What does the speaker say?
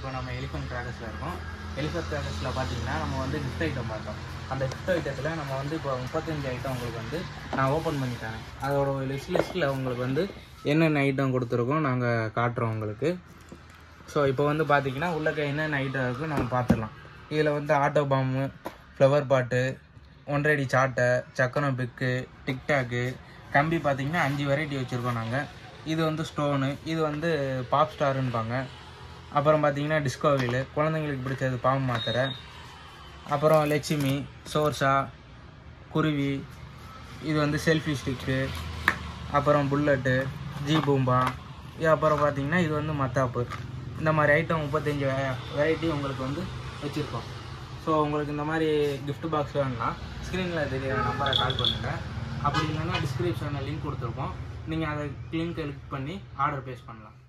நம்ம எலிஃபென்ட் கிராக்கர்ஸில் இருக்கோம் எலிஃபென்ட் கிராக்கர்ஸில் பார்த்தீங்கன்னா நம்ம வந்து கிஃப்ட் ஐட்டம் பார்த்தோம் அந்த கிஃப்ட் ஐட்டத்தில் நம்ம வந்து இப்போ முப்பத்தஞ்சு ஐட்டம் உங்களுக்கு வந்து நான் ஓப்பன் பண்ணி தரேன் அதோட லிஸ்ட் லிஸ்ட்டில் உங்களுக்கு வந்து என்னென்ன ஐட்டம் கொடுத்துருக்கோம் நாங்கள் காட்டுறோம் உங்களுக்கு ஸோ இப்போ வந்து பார்த்தீங்கன்னா உள்ளக்க என்னென்ன ஐட்டம் இருக்குது நம்ம பார்த்துடலாம் இதில் வந்து ஆட்டோ பாம்பு ஃப்ளவர் பாட்டு ஒன்றடி சாட்டை சக்கரம் பிக்கு டிக்டாக்கு கம்பி பார்த்தீங்கன்னா அஞ்சு வெரைட்டி வச்சுருக்கோம் நாங்கள் இது வந்து ஸ்டோனு இது வந்து பாப் ஸ்டாருன்பாங்க அப்புறம் பார்த்தீங்கன்னா டிஸ்கோவில் குழந்தைங்களுக்கு பிடிச்சது பாம்பு மாத்திரை அப்புறம் லட்சுமி சோர்ஷா குருவி இது வந்து செல்ஃபி ஸ்டிக்கு அப்புறம் புல்லட்டு ஜி பூம்பா இது அப்புறம் பார்த்தீங்கன்னா இது வந்து மத்தாப்பு இந்த மாதிரி ஐட்டம் முப்பத்தஞ்சு வெரைட்டி உங்களுக்கு வந்து வச்சுருக்கோம் ஸோ உங்களுக்கு இந்த மாதிரி gift பாக்ஸ் வேணும்னா ஸ்க்ரீனில் தெரிய நம்பரை கால் பண்ணுங்கள் அப்படி இல்லைன்னா டிஸ்கிரிப்ஷனில் லிங்க் கொடுத்துருக்கோம் நீங்கள் அதை லிங்க் கிளிக் பண்ணி ஆர்டர் ப்ளேஸ் பண்ணலாம்